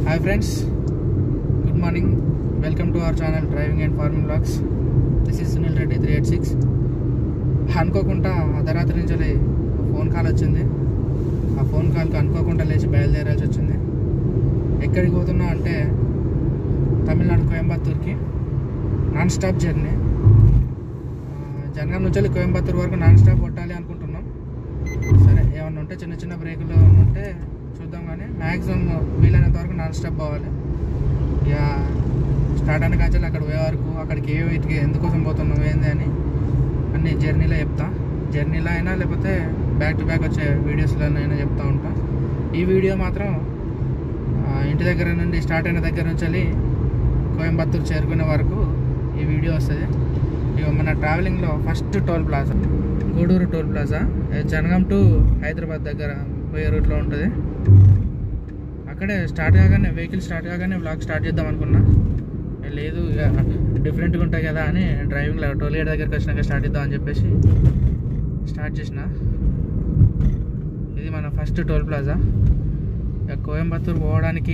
hi friends good morning welcome to our channel driving and farming blogs this is Sunil Reddy three eight six అనుకోకుండా అర్ధరాత్రి నుంచి phone call వచ్చింది ఆ phone కాల్కి అనుకోకుండా లేచి బయలుదేరాల్సి వచ్చింది ఎక్కడికి పోతున్నా అంటే తమిళనాడు కోయంబత్తూర్కి నాన్ స్టాప్ జర్నీ జనగాం నుంచి వెళ్ళి కోయంబత్తూర్ వరకు నాన్ స్టాప్ కొట్టాలి అనుకుంటున్నాం సరే ఏమన్నా ఉంటే చిన్న చిన్న బ్రేకులు ఏమన్నా ఉంటే చూద్దాం కానీ మ్యాక్సిమం వీలైనంత వరకు నాన్ స్టాప్ పోవాలి ఇక స్టార్ట్ అయిన కాచాలి అక్కడ పోయే వరకు అక్కడికి ఏ వీటికి ఎందుకోసం పోతున్నాం ఏంది అని అన్ని జర్నీలో చెప్తా జర్నీలో అయినా లేకపోతే బ్యాక్ టు బ్యాక్ వచ్చే వీడియోస్లో అయినా చెప్తా ఉంటా ఈ వీడియో మాత్రం ఆ, ఇంటి దగ్గర నుండి స్టార్ట్ అయిన దగ్గర నుంచి వెళ్ళి కోయంబత్తూరు చేరుకునే వరకు ఈ వీడియో వస్తుంది ఇక మన ట్రావెలింగ్లో first toll plaza Gudur toll plaza ఇది జనగాం టు హైదరాబాద్ దగ్గర పోయే రూట్లో ఉంటుంది అక్కడే స్టార్ట్ కాగానే వెహికల్ స్టార్ట్ కాగానే బ్లాగ్ స్టార్ట్ చేద్దాం అనుకున్నా ఏ లేదు ఇక డిఫరెంట్గా ఉంటాయి కదా అని డ్రైవింగ్లో టోల్ గేట్ దగ్గరికి వచ్చినాక స్టార్ట్ చేద్దాం అని చెప్పేసి స్టార్ట్ చేసిన ఇది మన ఫస్ట్ టోల్ ప్లాజా ఇక కోయంబత్తూర్ పోవడానికి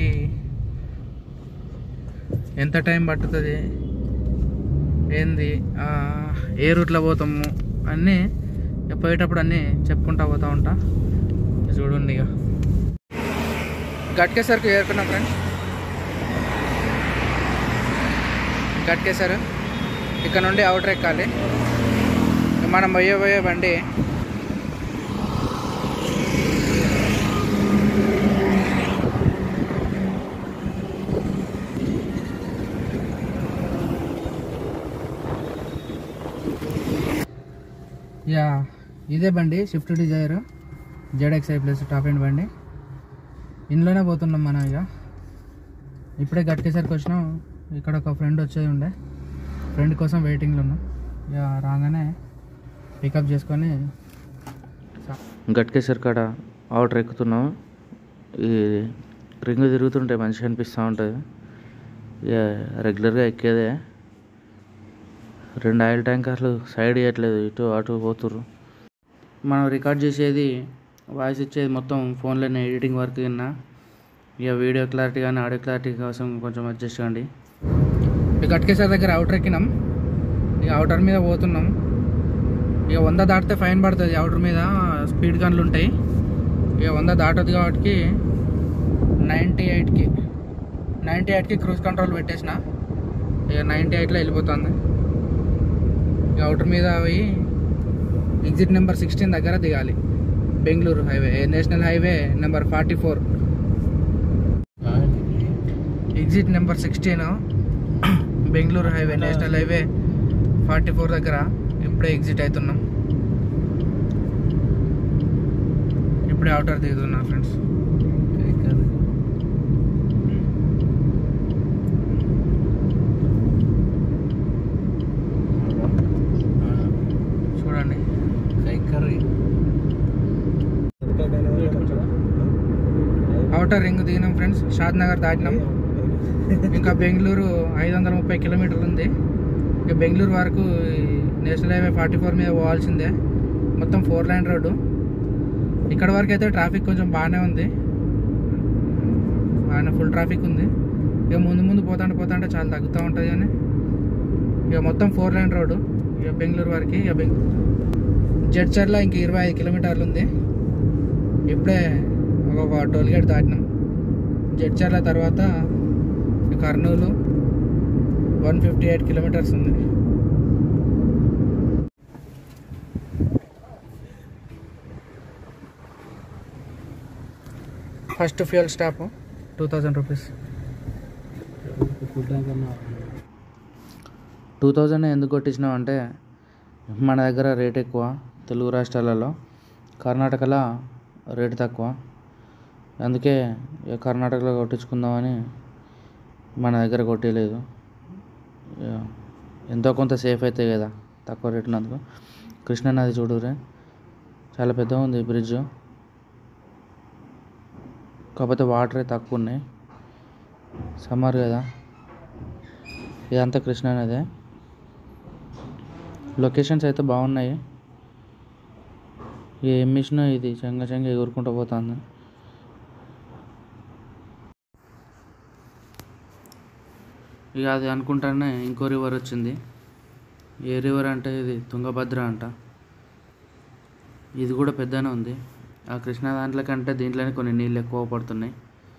ఎంత టైం పట్టుతుంది ఏంది ఆ, ఏ రూట్లో పోతాము అన్నీ ఇక పోయేటప్పుడు అన్నీ చెప్పుకుంటా పోతా ఉంటా ఇక చూడండి ఇక గట్కేసరికి చేరుకున్నాం ఫ్రెండ్స్ గట్కేసర్ ఇక్కడ నుండి అవుటర్ ఎక్కాలి ఇక మనం పోయే పోయే బండి యా ఇదే బండి Swift Dzire ZXI plus top end బండి ఇంట్లోనే పోతున్నాం మనం ఇక ఇప్పుడే గట్కేసరికి వచ్చినాం ఇక్కడ ఒక ఫ్రెండ్ వచ్చేది ఉండే ఫ్రెండ్ కోసం వెయిటింగ్లో ఉన్నాం ఇక రాగానే పికప్ చేసుకొని గట్కేసర్ కాడ ఆర్డర్ ఎక్కుతున్నాం ఈ రింగ్ తిరుగుతుంటే మంచిగా అనిపిస్తూ ఉంటుంది ఇక రెగ్యులర్గా ఎక్కేదే రెండు ఆయిల్ ట్యాంకర్లు సైడ్ ఇవ్వట్లేదు ఇటు అటు పోతుర్రు మనం రికార్డ్ చేసేది వాయిస్ ఇచ్చేది మొత్తం ఫోన్లోనే ఎడిటింగ్ వర్క్ కింద ఇక వీడియో క్లారిటీ కానీ ఆడియో క్లారిటీ కోసం కొంచెం అడ్జస్ట్ కండి ఇక గట్కేసర్ దగ్గర అవుటర్ ఎక్కినాం ఇక అవుటర్ మీద పోతున్నాం ఇక వంద దాటితే ఫైన్ పడుతుంది అవుటర్ మీద స్పీడ్ గన్లు ఉంటాయి ఇక వంద దాటదు కాబట్టి నైంటీ ఎయిట్కి నైంటీ ఎయిట్కి క్రూజ్ కంట్రోల్ పెట్టేసిన ఇక నైంటీ ఎయిట్లో వెళ్ళిపోతుంది ఇక అవుటర్ మీద పోయి ఎగ్జిట్ నెంబర్ సిక్స్టీన్ దగ్గర దిగాలి Bengaluru highway national highway number forty four exit number sixteen Bengaluru highway national highway forty four దగ్గర ఇప్పుడే ఎగ్జిట్ అవుతున్నాం ఇప్పుడే అవుటర్ దిగుతున్నా ఫ్రెండ్స్ చూడండి అవుటర్ రింగ్ దిగినాం ఫ్రెండ్స్ షాద్ నగర్ దాటినాం ఇంకా బెంగళూరు ఐదు వందల ముప్పై కిలోమీటర్లు ఉంది ఇక బెంగళూరు వరకు ఈ నేషనల్ హైవే ఫార్టీ ఫోర్ మీద పోవాల్సిందే మొత్తం ఫోర్ లైన్ రోడ్డు ఇక్కడ వరకు అయితే ట్రాఫిక్ కొంచెం బాగానే ఉంది బాగానే ఫుల్ ట్రాఫిక్ ఉంది ఇక ముందు ముందు పోతాంటే పోతాంటే చాలా తగ్గుతూ ఉంటుంది కానీ ఇక మొత్తం ఫోర్ లైన్ రోడ్డు ఇక బెంగళూరు వరకు ఇక బెంగ జడ్చర్లో ఇంక ఇరవై ఐదు కిలోమీటర్లు ఉంది ఇప్పుడే ఒక టోల్ గేట్ దాటినాం జడ్చర్ల తర్వాత Kurnool one fifty eight kilometers ఉంది first fuel stop two thousand rupees two thousand ఎందుకు కొట్టించినాం అంటే మన దగ్గర రేట్ ఎక్కువ తెలుగు రాష్ట్రాలలో కర్ణాటకలో రేట్ తక్కువ అందుకే ఇక కర్ణాటకలో కొట్టించుకుందామని మన దగ్గర కొట్టలేదు ఇక ఎంతో కొంత సేఫ్ అవుతాయి కదా తక్కువ రేట్ ఉన్నందుకు కృష్ణా నది చూడురే చాలా పెద్దగా ఉంది బ్రిడ్జ్ కాకపోతే వాటరే తక్కువ ఉన్నాయి సమ్మర్ కదా ఇదంతా కృష్ణా నదే లొకేషన్స్ అయితే బాగున్నాయి ఏం మిషన్ ఇది చెంగ చెంగ ఎగురుకుంటూ పోతుంది ఇక అది అనుకుంటానే ఇంకో రివర్ వచ్చింది ఏ రివర్ అంటే ఇది తుంగభద్ర అంట ఇది కూడా పెద్దనే ఉంది ఆ కృష్ణా దాంట్లో కంటే దీంట్లోనే కొన్ని నీళ్ళు ఎక్కువ పడుతున్నాయి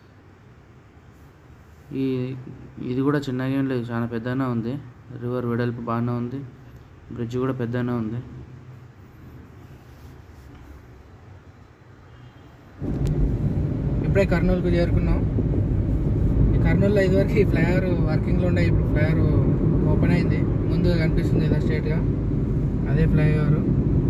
ఈ ఇది కూడా చిన్నగా ఏం లేదు చాలా పెద్దనే ఉంది రివర్ వెడల్పు బాగానే ఉంది బ్రిడ్జ్ కూడా పెద్దనే ఉంది ఇప్పుడే కర్నూలుకు చేరుకున్నాం ఈ కర్నూలులో ఇదివరకు ఈ ఫ్లైఓవర్ వర్కింగ్లో ఉండే ఇప్పుడు ఫ్లైఓవర్ ఓపెన్ అయింది ముందుగా కనిపిస్తుంది ఇలా స్ట్రేట్గా అదే ఫ్లైఓవర్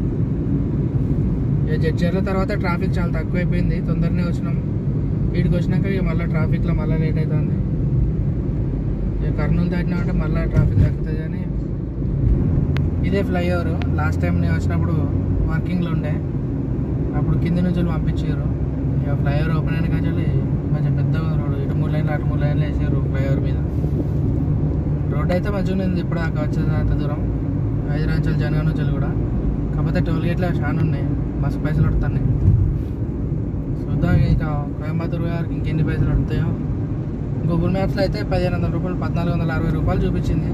ఇక జడ్చర్ల తర్వాత ట్రాఫిక్ చాలా తక్కువైపోయింది తొందరనే వచ్చినాం వీడికి వచ్చినాక ఇక మళ్ళీ ట్రాఫిక్లో మళ్ళీ లేట్ అవుతుంది ఇక కర్నూలు దాటినామంటే మళ్ళీ ట్రాఫిక్ తగ్గుతుంది కానీ ఇదే ఫ్లైఓవర్ లాస్ట్ టైం నేను వచ్చినప్పుడు వర్కింగ్లో ఉండే అప్పుడు కింది నుంచి వాళ్ళు పంపించారు ఇక ఫ్లైఓవర్ ఓపెన్ అయిన కానీ కొంచెం పెద్ద రోడ్ ఇటు మూడు లైన్లు అటు మూడు లైన్లు వేసారు ఫ్లైఓవర్ మీద రోడ్ అయితే మంచిగా ఉంది ఇప్పుడు దాకా వచ్చేది అంత దూరం హైదరాబాద్ జనగాం నుంచి కూడా కాకపోతే టోల్ గేట్లు చాలా ఉన్నాయి బస్సు పైసలు పడుతున్నాయి చూద్దాం ఇక కోయంబత్తూరు గారికి ఇంకెన్ని పైసలు పడతాయో గూగుల్ మ్యాప్స్లో అయితే పదిహేను వందల రూపాయలు పద్నాలుగు వందల అరవై రూపాయలు చూపించింది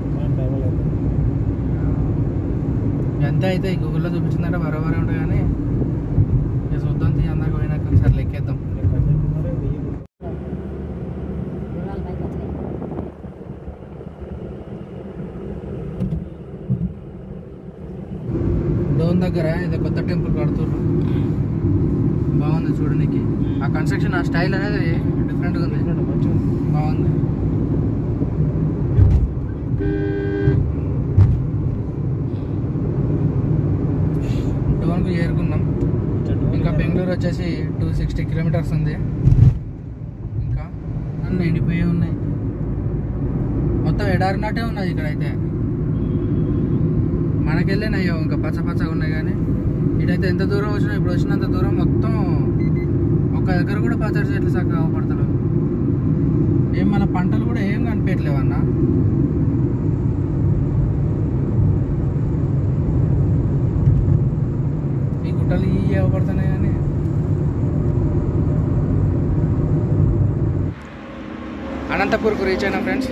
ఎంత అయితే ఈ గూగుల్లో చూపించిందంటే బరోబరే ఉంటుంది కానీ ఇక చూద్దాం తీ అందాక పోయినాక ఒకసారి లెక్కేద్దాం డోన్ దగ్గర ఇది కొత్త టెంపుల్ కడుతుర్రు బాగుంది చూడడానికి ఆ కన్స్ట్రక్షన్ ఆ స్టైల్ అనేది డిఫరెంట్గా ఉంది బాగుంది డోన్కు చేరుకున్నాం ఇంకా బెంగళూరు వచ్చేసి టూ సిక్స్టీ కిలోమీటర్స్ ఉంది ఇంకా అన్నీ ఎండిపోయి ఉన్నాయి మొత్తం ఎడారినట్టే ఉన్నది ఇక్కడ అయితే మనకెళ్ళినాయో ఇంకా పచ్చ పచ్చగా ఉన్నాయి కానీ ఇటైతే ఎంత దూరం వచ్చినా ఇప్పుడు వచ్చినంత దూరం మొత్తం ఒక్క దగ్గర కూడా పచ్చడి చెట్లు చక్కగా అవపడతారు ఏం మన పంటలు కూడా ఏం కనిపించట్లేవు అన్న ఈ గుట్టలు ఇవి అవపడుతున్నాయి కానీ అనంతపూర్కు రీచ్ అయినా ఫ్రెండ్స్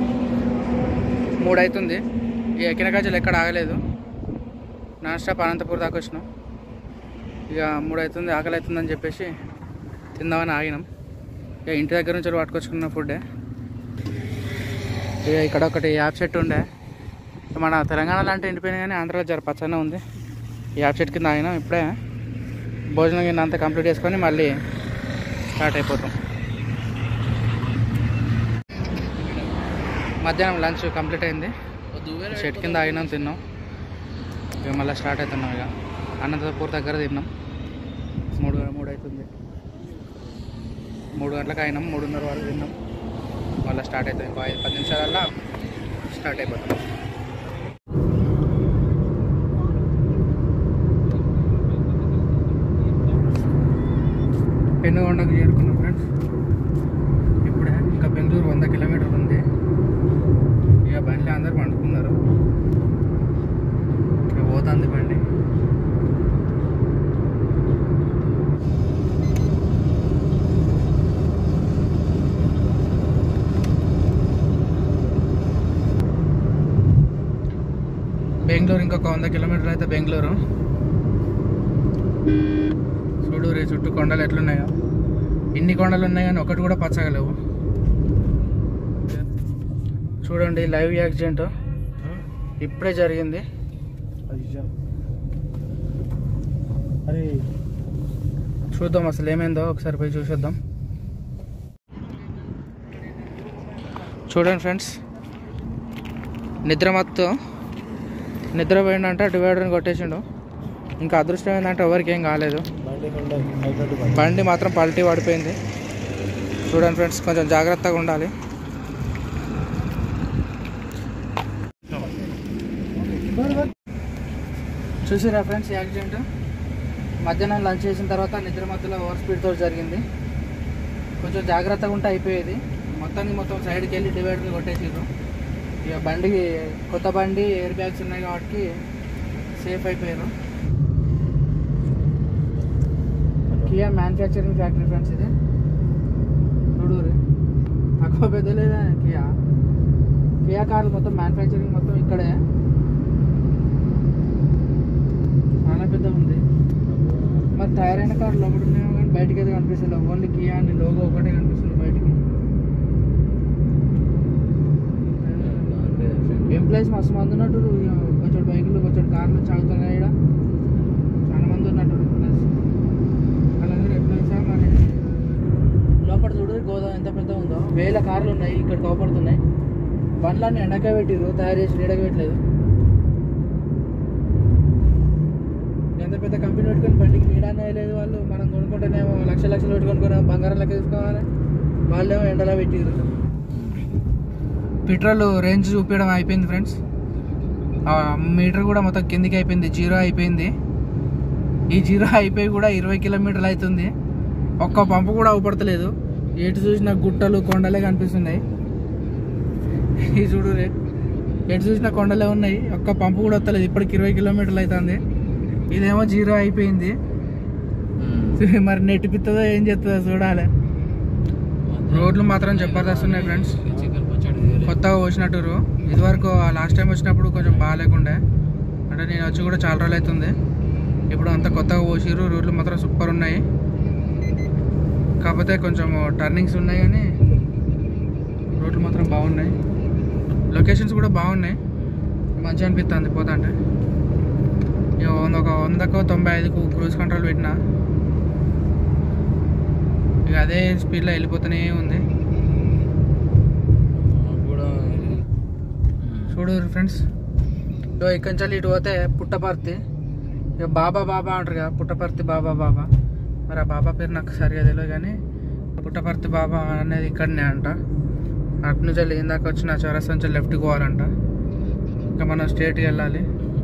మూడు అవుతుంది ఈ ఎక్కిన గజలు ఎక్కడ ఆగలేదు నాన్ స్టాప్ అనంతపూర్ దాకా వచ్చినాం ఇక మూడు అవుతుంది ఆకలి అవుతుందని చెప్పేసి తిందామని ఆగినాం ఇక ఇంటి దగ్గర నుంచి పట్టుకొచ్చుకున్న ఫుడ్డే ఇక ఇక్కడ ఒకటి యాప్ చెట్టు ఉండే మన తెలంగాణలో అంటే ఎండిపోయినా కానీ ఆంధ్రాలో జర పచ్చనే ఉంది ఈ యాప్ చెట్టు కింద ఆగినాం ఇప్పుడే భోజనం కింద అంతా కంప్లీట్ చేసుకొని మళ్ళీ స్టార్ట్ అయిపోతాం మధ్యాహ్నం లంచ్ కంప్లీట్ అయింది చెట్టు కింద ఆగినాం తిన్నాం ఇక మళ్ళీ స్టార్ట్ అవుతున్నాం ఇక అనంతపూర్ దగ్గర తిన్నాం మూడు మూడు అవుతుంది మూడు గంటలకు అయినాం మూడున్నర వరకు తిన్నాం మళ్ళీ స్టార్ట్ అవుతుంది ఇంకో ఐదు పది నిమిషాలల్లో స్టార్ట్ అయిపోతాం పెనుగొండకు చేరుకున్నాం ఫ్రెండ్స్ ఇప్పుడే ఇంకా బెంగళూరు వంద కిలోమీటర్లు ఉంది ఇక బండిలో అందరు పండుకున్నారు ఇక పోతుంది బండి బెంగళూరు ఇంకొక వంద కిలోమీటర్లు అయితే బెంగళూరు చూడు రే చుట్టూ కొండలు ఎట్లున్నాయో ఇన్ని కొండలు ఉన్నాయి కానీ ఒకటి కూడా పచ్చగా లేవు చూడండి లైవ్ యాక్సిడెంట్ ఇప్పుడే జరిగింది అరే చూద్దాం అసలు ఏమైందో ఒకసారి పోయి చూసేద్దాం చూడండి ఫ్రెండ్స్ నిద్ర మత్తు నిద్ర పోయిండంటే డివైడర్ని కొట్టేసిండు ఇంకా అదృష్టం ఏంటంటే ఎవరికి ఏం కాలేదు బండి కొండ హైదరాబాద్ బండి బండి మాత్రం పల్టీ పడిపోయింది చూడండి ఫ్రెండ్స్ కొంచెం జాగ్రత్తగా ఉండాలి చూసిరా ఫ్రెండ్స్ యాక్సిడెంట్ మధ్యాహ్నం లంచ్ చేసిన తర్వాత నిద్ర మధ్యలో ఓవర్ స్పీడ్తో జరిగింది కొంచెం జాగ్రత్తగా ఉంటే అయిపోయేది మొత్తానికి మొత్తం సైడ్కి వెళ్ళి డివైడర్ కొట్టేసారు ఇక బండికి కొత్త బండి ఎయిర్ బ్యాగ్స్ ఉన్నాయి కాబట్టి సేఫ్ అయిపోయారు కియా మ్యానుఫ్యాక్చరింగ్ ఫ్యాక్టరీ ఫ్రెండ్స్ ఇది చూడూరి తక్కువ పెద్ద లేదా కియా కియా కార్లు మొత్తం మ్యానుఫ్యాక్చరింగ్ మొత్తం ఇక్కడే చాలా పెద్ద ఉంది మరి తయారైన కార్లు లోపల ఉన్నాయో కానీ బయటికి అయితే కనిపిస్తుంది ఓన్లీ కియా అని లోగో ఒకటే కనిపిస్తుంది బయటికి ఎంప్లాయీస్ మస్తు మంది ఉన్నట్టు కొంచెం బైకులు కొంచెం కార్లు చాగుతున్నాయి ఇక్కడ చాలా మంది ఉన్నట్టు ఎంప్లాయీస్ వాళ్ళందరూ ఎంప్లాయీస్ మరి లోపల చూడు గోదాం ఎంత పెద్ద ఉందో వేల కార్లు ఉన్నాయి ఇక్కడ కోపడుతున్నాయి బండ్లన్నీ ఎండక పెట్టిర్రు తయారు చేసి నీడక పెట్టలేదు ఎంత పెద్ద కంపెనీ పెట్టుకొని బండికి నీడనే లేదు వాళ్ళు మనం కొనుక్కుంటేనేమో లక్ష లక్షలు పెట్టుకొని బంగారం లెక్క తీసుకోవాలి వాళ్ళేమో ఎండలో పెట్టిర్రు పెట్రోల్ రేంజ్ చూపించడం అయిపోయింది ఫ్రెండ్స్ మీటర్ కూడా మొత్తం కిందికి అయిపోయింది జీరో అయిపోయింది ఈ జీరో అయిపోయి కూడా ఇరవై కిలోమీటర్లు అవుతుంది ఒక్క పంపు కూడా అవపడతలేదు ఎటు చూసిన గుట్టలు కొండలే కనిపిస్తున్నాయి ఈ చూడు రే ఎటు చూసిన కొండలే ఉన్నాయి ఒక్క పంపు కూడా వస్తలేదు ఇప్పటికి ఇరవై కిలోమీటర్లు అవుతుంది ఇదేమో జీరో అయిపోయింది మరి నెట్టిపిస్తుందో ఏం చేస్తుందో చూడాలి రోడ్లు మాత్రం జబర్దస్త్ ఉన్నాయి ఫ్రెండ్స్ కొత్తగా వచ్చినట్టు ఇదివరకు లాస్ట్ టైం వచ్చినప్పుడు కొంచెం బాగాలేకుండే అంటే నేను వచ్చి కూడా చాలా రోజులు అవుతుంది ఇప్పుడు అంత కొత్తగా పోసిర్రు రోడ్లు మాత్రం సూపర్ ఉన్నాయి కాకపోతే కొంచెం టర్నింగ్స్ ఉన్నాయి కానీ రోడ్లు మాత్రం బాగున్నాయి లొకేషన్స్ కూడా బాగున్నాయి మంచిగా అనిపిస్తుంది పోతా అంటే ఇక వంద ఒక వందకు తొంభై ఐదుకు క్రూజ్ కంట్రోల్ పెట్టిన ఇక అదే స్పీడ్లో వెళ్ళిపోతూనే ఉంది చూడు ఫ్రెండ్స్ ఇగో ఇక్కడి నుంచి ఇటు పోతే పుట్టపర్తి ఇక బాబా బాబా అంటారు కదా పుట్టపర్తి బాబా బాబా మరి ఆ బాబా పేరు నాకు సరిగా తెలియదు కానీ పుట్టపర్తి బాబా అనేది ఇక్కడనే అంట అటు నుంచి వెళ్ళి ఇందాక వచ్చిన చౌరస్తా నుంచి లెఫ్ట్కి పోవాలంట ఇంకా మనం స్ట్రేట్కి వెళ్ళాలి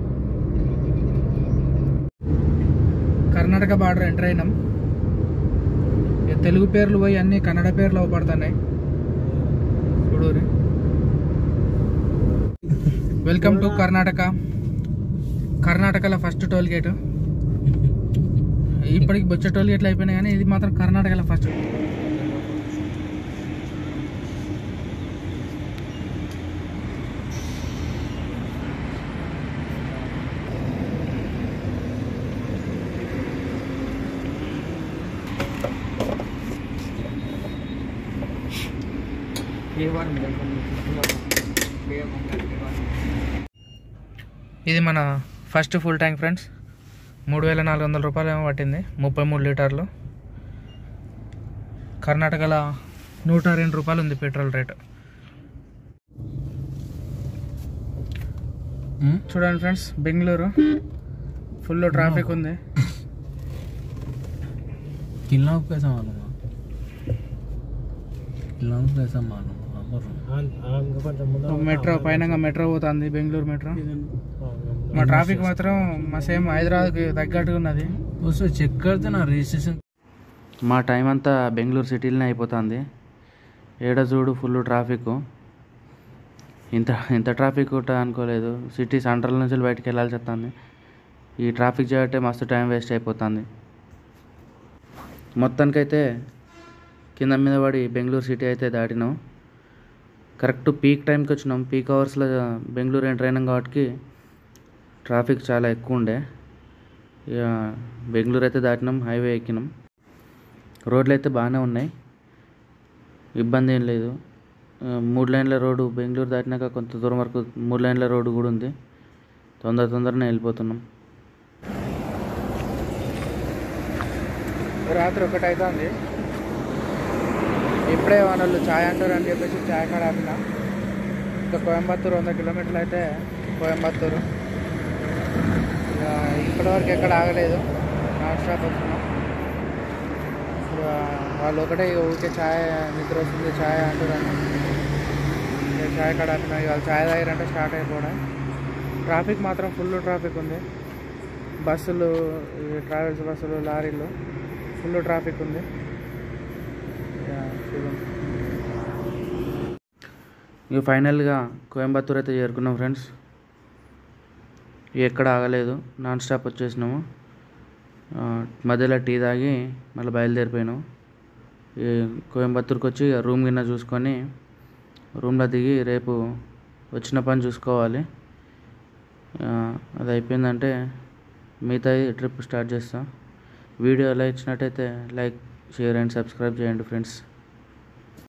కర్ణాటక బార్డర్ ఎంటర్ అయినాం ఇక తెలుగు పేర్లు పోయి అన్ని కన్నడ పేర్లు అవపడుతున్నాయి చూడూరి వెల్కమ్ టు కర్ణాటక కర్ణాటకలో ఫస్ట్ టోల్ గేట్ ఇప్పటికి బొచ్చ టోల్ గేట్లు అయిపోయినాయి కానీ ఇది మాత్రం కర్ణాటకలో ఫస్ట్ ఇది మన ఫస్ట్ ఫుల్ ట్యాంక్ ఫ్రెండ్స్ మూడు వేల నాలుగు వందల రూపాయలు ఏమో పట్టింది ముప్పై మూడు లీటర్లు కర్ణాటకలో నూట రెండు రూపాయలు ఉంది పెట్రోల్ రేటు చూడండి ఫ్రెండ్స్ బెంగళూరు ఫుల్ ట్రాఫిక్ ఉంది कितना को कैसा मालूम है कितना को कैसा मालूम మెట్రో పైన మెట్రో పోతుంది బెంగళూరు మెట్రో మా ట్రాఫిక్ మాత్రం మా సేమ్ హైదరాబాద్కి తగ్గట్టుగా ఉన్నది उसको चेक करते ना रजिस्ट्रेशन మా టైం అంతా బెంగళూరు సిటీలోనే అయిపోతుంది ఏడ చూడు ఫుల్ ట్రాఫిక్ ఇంత ఇంత ట్రాఫిక్ ఉంటుంది అనుకోలేదు సిటీ సెంట్రల్ నుంచి బయటికి వెళ్ళాల్సి వస్తుంది ఈ ట్రాఫిక్ చేయబట్టే మస్తు టైం వేస్ట్ అయిపోతుంది మొత్తానికైతే కింద మీద పడి బెంగళూరు సిటీ అయితే దాటినాం కరెక్ట్ పీక్ టైంకి వచ్చినాం పీక్ అవర్స్లో బెంగళూరు ఎంటర్ అయినాం కాబట్టి ట్రాఫిక్ చాలా ఎక్కువ ఉండే ఇక బెంగళూరు అయితే దాటినాం హైవే ఎక్కినాం రోడ్లు అయితే బాగానే ఉన్నాయి ఇబ్బంది ఏం లేదు ఆ, మూడు లైన్ల రోడ్డు బెంగళూరు దాటినాక కొంత దూరం వరకు మూడు లైన్ల రోడ్డు కూడా ఉంది తొందర తొందరనే వెళ్ళిపోతున్నాం రాత్రి ఒకటి అవుతుంది ఇప్పుడే వాళ్ళు ఛాయ్ అంటారు అని చెప్పేసి ఛాయ్ కాడ ఆపిన ఇంకా కోయంబత్తూరు వంద కిలోమీటర్లు అయితే కోయంబత్తూరు ఇక ఇప్పటి వరకు ఎక్కడ ఆగలేదు నాన్ స్టాప్ వస్తున్నాం ఇక వాళ్ళు ఒకటే ఇక ఊరికే ఛాయ్ నిద్ర వస్తుంది ఛాయ్ అంటారని ఇక ఛాయ్ కాడ ఆపిన ఇక వాళ్ళు ఛాయ్ తాగారంటే స్టార్ట్ అయిపోవడం ట్రాఫిక్ మాత్రం ఫుల్ ట్రాఫిక్ ఉంది బస్సులు ఈ ట్రావెల్స్ బస్సులు లారీలు ఫుల్ ట్రాఫిక్ ఉంది యా, చూడండి ఇక ఫైనల్గా కోయంబత్తూర్ అయితే చేరుకున్నాం ఫ్రెండ్స్ ఎక్కడ ఆగలేదు నాన్ స్టాప్ వచ్చేసినాము ఆ, మధ్యలో టీ తాగి మళ్ళీ బయలుదేరిపోయినాం ఈ కోయంబత్తూర్కి వచ్చి రూమ్ గిన్నె చూసుకొని రూమ్లో దిగి రేపు వచ్చిన పని చూసుకోవాలి ఆ, అది అయిపోయిందంటే మిగతా ట్రిప్ స్టార్ట్ చేస్తా వీడియో ఎలా ఇచ్చినట్టయితే లైక్ షేర్ అండ్ సబ్స్క్రైబ్ చేయండి ఫ్రెండ్స్